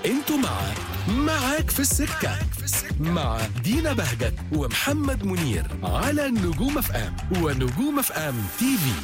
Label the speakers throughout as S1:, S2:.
S1: انتوا مع معاك في السكة مع دينا بهجت ومحمد منير على نجوم اف ام ونجوم اف ام تي في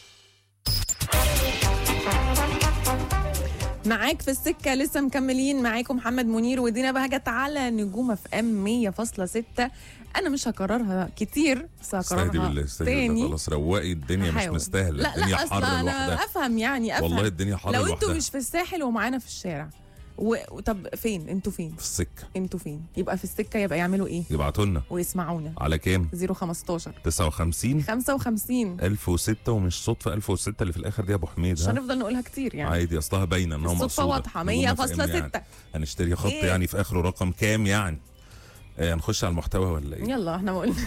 S2: معاك في السكة لسه مكملين معاكم محمد منير ودينا بهجت على نجوم اف ام 100.6 انا مش هكررها كتير بس
S3: استهدي بالله
S2: هكررها
S3: استهدي بالله
S2: تاني
S3: خلاص روقي الدنيا مش
S2: هحاول.
S3: مستاهله
S2: لا
S3: الدنيا
S2: لا اصل
S3: حر
S2: انا
S3: لوحدها
S2: افهم يعني افهم
S3: والله الدنيا حر
S2: لو انتوا
S3: لوحدها
S2: مش في الساحل ومعانا في الشارع و... طب فين انتوا فين
S3: في السكه
S2: انتوا فين يبقى في السكة يبقى يعملوا ايه
S3: يبعتوا لنا
S2: ويسمعونا
S3: على كام
S2: 015
S3: 59
S2: 55
S3: 1006 ومش صدفه 1006 اللي في الاخر دي يا ابو حميد
S2: مش
S3: ها
S2: هنفضل نقولها كتير يعني
S3: عادي اصلها باينه انها
S2: الصدفة
S3: مقصوده
S2: واضحة
S3: نجوم FM
S2: 100.6
S3: يعني. هنشتري خط
S2: إيه؟
S3: يعني في اخره رقم كام يعني آه، هنخش على المحتوى ولا ايه
S2: يلا احنا قلنا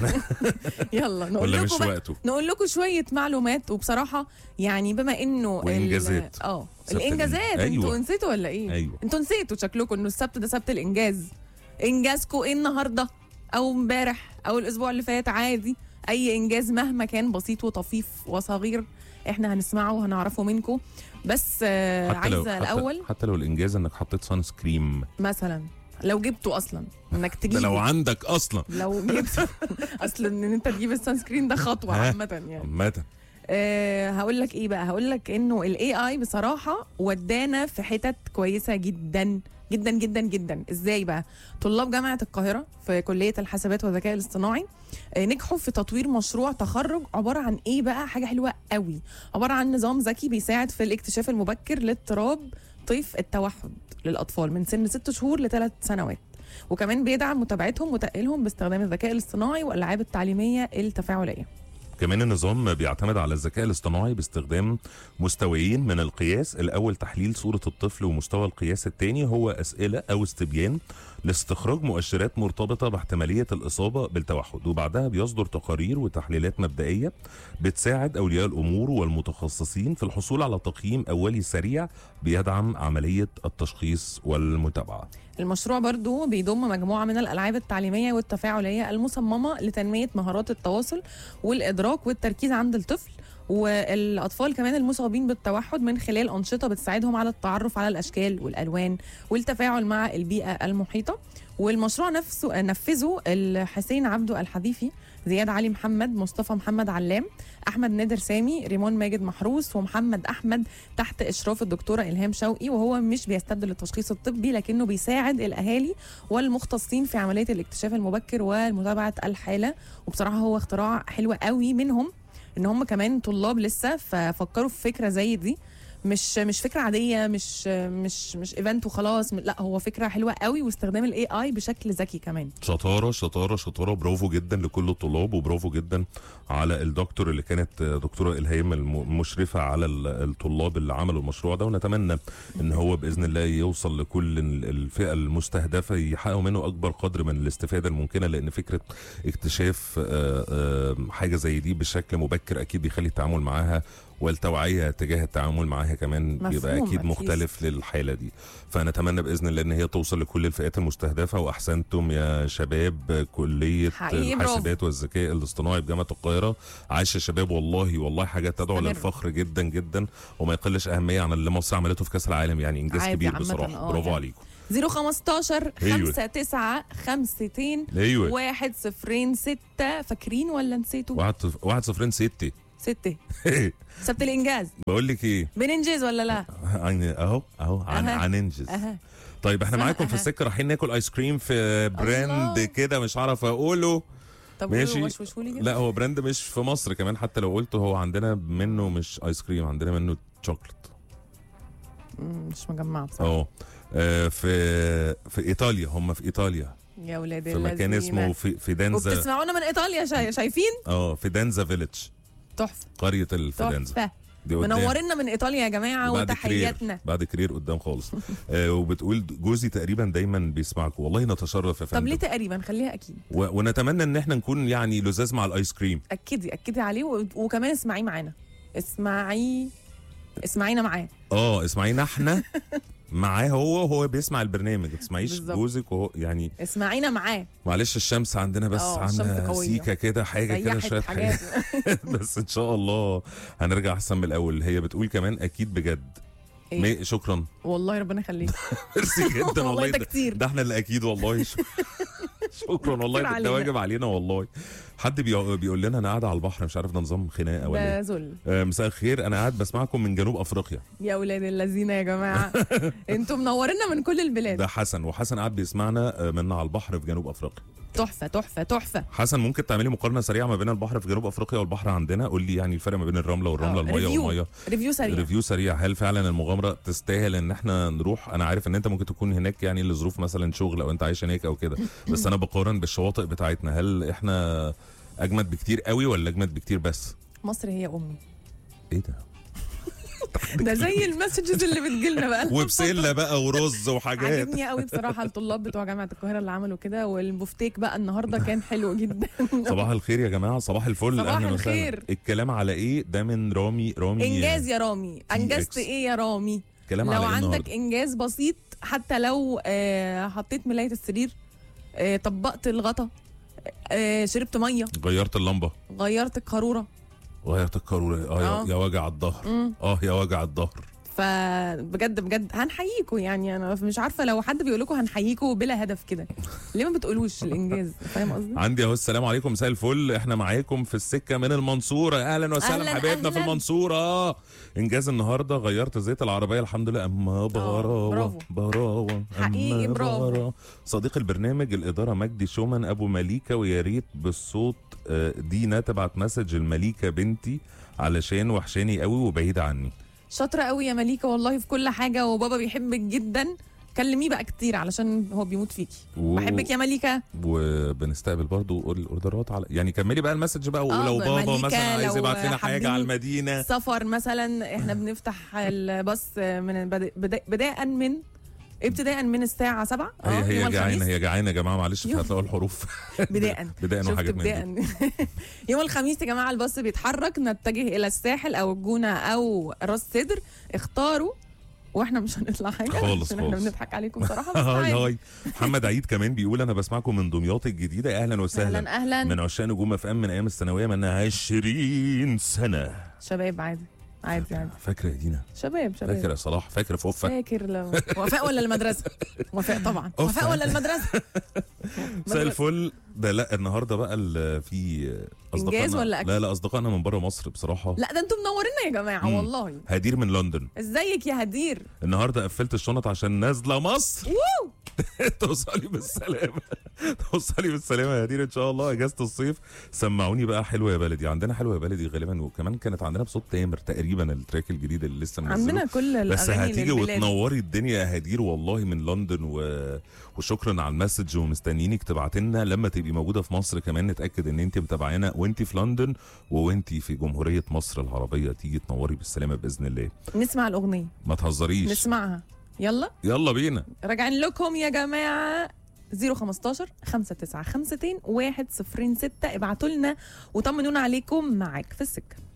S2: يلا نقول
S3: ولا
S2: لكم
S3: مش
S2: بقى
S3: وقته
S2: نقول لكم شويه معلومات وبصراحه يعني بما انه ال-
S3: وإنجازات.
S2: اه
S3: سبت
S2: الانجازات
S3: الإنجاز.
S2: انتوا
S3: أيوة.
S2: نسيتوا ولا ايه
S3: أيوة.
S2: انتوا نسيتوا شكلكم انه السبت ده سبت الانجاز انجازكم ايه النهارده او امبارح او الاسبوع اللي فات عادي اي انجاز مهما كان بسيط وطفيف وصغير احنا هنسمعه وهنعرفه منكم بس آه
S3: حتى لو
S2: عايزه
S3: حتى,
S2: الاول
S3: حتى لو الانجاز انك حطيت سان سكريم
S2: مثلا لو جبته اصلا انك
S3: ده
S2: تجيبه
S3: لو عندك اصلا
S2: لو جبت اصلا ان انت تجيب السان سكرين ده خطوه
S3: ها؟
S2: عامه يعني
S3: عامه
S2: أه هقول لك ايه بقى هقول لك انه الاي اي بصراحه ودانا في حتت كويسه جدا جدا جدا جدا ازاي بقى طلاب جامعه القاهره في كليه الحاسبات والذكاء الاصطناعي آه، نجحوا في تطوير مشروع تخرج عباره عن ايه بقى حاجه حلوه قوي عباره عن نظام ذكي بيساعد في الاكتشاف المبكر لاضطراب طيف التوحد للاطفال من سن ست شهور لثلاث سنوات وكمان بيدعم متابعتهم وتأهيلهم باستخدام الذكاء الاصطناعي والالعاب التعليميه التفاعليه
S3: كمان النظام بيعتمد على الذكاء الاصطناعي باستخدام مستويين من القياس الأول تحليل صورة الطفل ومستوى القياس الثاني هو أسئلة أو استبيان لاستخراج مؤشرات مرتبطة باحتمالية الإصابة بالتوحد وبعدها بيصدر تقارير وتحليلات مبدئية بتساعد أولياء الأمور والمتخصصين في الحصول على تقييم أولي سريع بيدعم عملية التشخيص والمتابعة
S2: المشروع برضو بيضم مجموعة من الألعاب التعليمية والتفاعلية المصممة لتنمية مهارات التواصل والإدراك والتركيز عند الطفل والأطفال كمان المصابين بالتوحد من خلال أنشطة بتساعدهم على التعرف على الأشكال والألوان والتفاعل مع البيئة المحيطة والمشروع نفسه نفذه الحسين عبده الحذيفي زياد علي محمد مصطفى محمد علام احمد نادر سامي ريمون ماجد محروس ومحمد احمد تحت اشراف الدكتوره الهام شوقي وهو مش بيستبدل التشخيص الطبي لكنه بيساعد الاهالي والمختصين في عمليه الاكتشاف المبكر ومتابعه الحاله وبصراحه هو اختراع حلو قوي منهم ان هم كمان طلاب لسه ففكروا في فكره زي دي مش مش فكره عاديه مش مش مش ايفنت وخلاص لا هو فكره حلوه قوي واستخدام الاي اي بشكل ذكي كمان
S3: شطارة شطارة شطارة برافو جدا لكل الطلاب وبرافو جدا على الدكتور اللي كانت دكتورة إلهام الم- المشرفة على ال- الطلاب اللي عملوا المشروع ده ونتمنى ان هو بإذن الله يوصل لكل ال- الفئة المستهدفة يحققوا منه أكبر قدر من الاستفادة الممكنة لأن فكرة اكتشاف آه، آه، حاجة زي دي بشكل مبكر أكيد بيخلي التعامل معاها والتوعية تجاه التعامل معاها كمان
S2: مفهوم
S3: بيبقى أكيد
S2: أكيد.
S3: مختلف للحالة دي فنتمنى باذن الله ان هي توصل لكل الفئات المستهدفه واحسنتم يا شباب كليه
S2: حقيقي برافو.
S3: الحاسبات والذكاء الاصطناعي بجامعه القاهره عاش يا شباب والله والله حاجه تدعو
S2: استمروا.
S3: للفخر جدا جدا وما يقلش اهميه عن اللي مصر عملته في كاس العالم يعني انجاز
S2: عادي
S3: كبير
S2: عامة،
S3: بصراحه
S2: آه
S3: برافو
S2: يعني.
S3: عليكم
S2: 015
S3: أيوة.
S2: 5 9 5
S3: ايوه
S2: واحد صفرين ستة فاكرين ولا نسيتوا؟
S3: واحد صف- واحد صفرين ستة
S2: ستة سبت الإنجاز
S3: بقول لك ايه
S2: بننجز ولا لا؟
S3: عن- اهو اهو عن
S2: أها.
S3: هننجز
S2: أها
S3: طيب احنا
S2: أها،
S3: معاكم في
S2: أها.
S3: السكه رايحين ناكل ايس كريم في براند
S2: الله.
S3: كده مش عارف اقوله
S2: طب
S3: ماشي.
S2: وشوشوا لي كده
S3: لا هو براند مش في مصر كمان حتى لو قلته هو عندنا منه مش ايس كريم عندنا منه شوكليت
S2: مم، مش مجمعة بصراحة
S3: اه آه، في في ايطاليا هم في ايطاليا
S2: يا ولاد
S3: في مكان
S2: اللذينة.
S3: اسمه في فيدنزا
S2: وبتسمعونا من إيطاليا شاي... شايفين؟
S3: اه فيدنزا فيليج
S2: تحفة
S3: قريه الفيدنزا
S2: تحفة
S3: دي قدام.
S2: منورنا من إيطاليا يا جماعة
S3: بعد
S2: وتحياتنا
S3: كرير بعد كرير قدام خالص آه وبتقول جوزي تقريبا دايما بيسمعكم والله نتشرف يا
S2: طب ليه
S3: فندم
S2: تقريبا خليها أكيد
S3: و- ونتمنى ان احنا نكون يعني لزاز مع الايس كريم
S2: أكدي أكدي عليه و... وكمان اسمعيه معانا اسمعي اسمعينا معاه
S3: اه اسمعينا احنا معاه هو وهو بيسمع البرنامج ما تسمعيش
S2: بالظبط.
S3: جوزك وهو يعني
S2: اسمعينا معاه
S3: معلش الشمس عندنا بس
S2: اه، الشمس
S3: عامله
S2: قوية.
S3: سيكه كده حاجه كده
S2: ريحت
S3: شويه حاجات
S2: حاجات
S3: بس ان شاء الله هنرجع احسن من الاول هي بتقول كمان اكيد بجد
S2: إيه؟
S3: مي- شكرا
S2: والله ربنا يخليك
S3: ميرسي جدا
S2: والله
S3: والله
S2: ده
S3: ده,
S2: كتير.
S3: ده احنا اللي اكيد والله ش- شكرا والله
S2: كتير
S3: ده-
S2: علينا.
S3: ده واجب علينا والله حد بيقو- بيقول لنا انا قاعد على البحر مش عارف ده نظام خناقه ولا
S2: ده
S3: ايه
S2: ذل
S3: آه، مساء الخير انا قاعد بسمعكم من جنوب افريقيا
S2: يا اولاد الذين يا جماعه انتوا منورينا من كل البلاد
S3: ده حسن وحسن قاعد بيسمعنا آه، من على البحر في جنوب افريقيا
S2: تحفه تحفه تحفه
S3: حسن ممكن تعملي مقارنه سريعه ما بين البحر في جنوب افريقيا والبحر عندنا قول لي يعني الفرق ما بين الرمله والرمله
S2: آه،
S3: الميه
S2: ريفيو.
S3: والميه
S2: ريفيو سريع
S3: ريفيو سريع هل فعلا المغامره تستاهل ان احنا نروح انا عارف ان انت ممكن تكون هناك يعني لظروف مثلا شغل او انت عايش هناك او كده بس انا بقارن بالشواطئ بتاعتنا هل احنا اجمد بكتير قوي ولا اجمد بكتير بس
S2: مصر هي امي
S3: ايه ده
S2: ده زي المسجز اللي بتجيلنا بقى
S3: وبسله بقى ورز وحاجات
S2: عاجبني قوي بصراحه الطلاب بتوع جامعه القاهره اللي عملوا كده والبوفتيك بقى النهارده كان حلو جدا
S3: صباح الخير يا جماعه صباح الفل
S2: صباح
S3: أهلاً وسهلاً.
S2: الخير.
S3: الكلام على ايه ده من رامي رامي
S2: انجاز يا رامي انجزت
S3: إكس.
S2: ايه يا رامي
S3: كلام
S2: لو
S3: على إيه
S2: عندك
S3: النهاردة؟
S2: انجاز بسيط حتى لو آه، حطيت ملايه السرير آه، طبقت الغطا آه، شربت ميه
S3: غيرت اللمبه
S2: غيرت القاروره
S3: غيرت القاروره اه
S2: آه.
S3: يا- يا وجع الظهر
S2: مم.
S3: اه يا وجع الظهر
S2: فبجد بجد هنحييكوا يعني انا مش عارفه لو حد بيقول لكم هنحييكوا بلا هدف كده ليه ما بتقولوش الانجاز فاهم قصدي
S3: عندي اهو السلام عليكم مساء الفل احنا معاكم في السكه من المنصوره اهلا وسهلا
S2: أهلاً،
S3: حبايبنا في
S2: أهلاً.
S3: المنصوره انجاز النهارده غيرت زيت العربيه الحمد لله اما براوه
S2: برافو.
S3: براوه
S2: حقيقي
S3: أما
S2: برافو.
S3: براوة. صديق البرنامج الاداره مجدي شومان ابو مليكه ويا ريت بالصوت آه، دينا تبعت مسج المليكه بنتي علشان وحشاني قوي وبعيده عني
S2: شاطره قوي يا مليكه والله في كل حاجه وبابا بيحبك جدا كلميه بقى كتير علشان هو بيموت فيكي
S3: و-
S2: بحبك يا مليكه
S3: وبنستقبل برضو الاوردرات على يعني كملي بقى المسج بقى
S2: آه،
S3: ولو بابا
S2: مليكة
S3: مثلا عايز
S2: لو
S3: يبعت لنا حاجه
S2: حابين
S3: على المدينه
S2: سفر مثلا احنا بنفتح الباص من بد- بدا- بداء من ابتداء من الساعة 7
S3: هي هي
S2: يوم
S3: جعانه
S2: الخميس
S3: هي جعانه يا جماعه معلش
S2: يوم-
S3: هتلاقوا الحروف
S2: بداء
S3: بداء
S2: شفت
S3: وحاجات من دي
S2: بداء يوم الخميس يا جماعة الباص بيتحرك نتجه إلى الساحل أو الجونة أو راس سدر اختاروا واحنا مش هنطلع حاجة
S3: خالص،
S2: عشان احنا
S3: خالص.
S2: بنضحك عليكم بصراحة بس
S3: هاي
S2: عادي.
S3: هاي محمد عيد كمان بيقول انا بسمعكم من دمياط الجديده اهلا وسهلا
S2: أهلا أهلا
S3: من عشاق نجوم اف ام من ايام الثانويه من 20 سنه
S2: شباب عادي عادي عادي
S3: فاكره يا دينا
S2: شباب شباب
S3: فاكره يا صلاح فاكره في وفه
S2: فاكر لو وفاء ولا المدرسة وفاء طبعا
S3: أوف.
S2: وفاء ولا المدرسة
S3: مساء
S2: مدرسة.
S3: الفل ده لا النهارده بقى ال- في اصدقائنا
S2: إنجاز ولا أكل؟
S3: لا لا اصدقائنا من بره مصر بصراحه
S2: لا ده انتوا منورينا يا جماعة
S3: مم.
S2: والله
S3: هدير من لندن
S2: ازيك يا هدير
S3: النهارده قفلت الشنط عشان نازله مصر
S2: وو
S3: توصلي بالسلامه توصلي بالسلامه يا هدير ان شاء الله اجازه الصيف سمعوني بقى حلوه يا بلدي عندنا حلوه يا بلدي غالبا وكمان كانت عندنا بصوت تامر تقريبا التراك الجديد اللي لسه منزله
S2: عندنا كل
S3: بس
S2: الاغاني
S3: هتيجي
S2: للبلاد.
S3: وتنوري الدنيا يا هدير والله من لندن و... وشكرا على المسج ومستنيينك تبعت لنا لما تبقي موجوده في مصر كمان نتاكد ان انت متابعانا وانت في لندن وانت في جمهوريه مصر العربيه تيجي تنوري بالسلامه باذن الله
S2: نسمع الاغنيه
S3: ما تهزريش
S2: نسمعها يلا
S3: يلا بينا
S2: راجعين لكم يا جماعه 015 5952 106 ابعتوا لنا وطمنونا عليكم معاك في السكه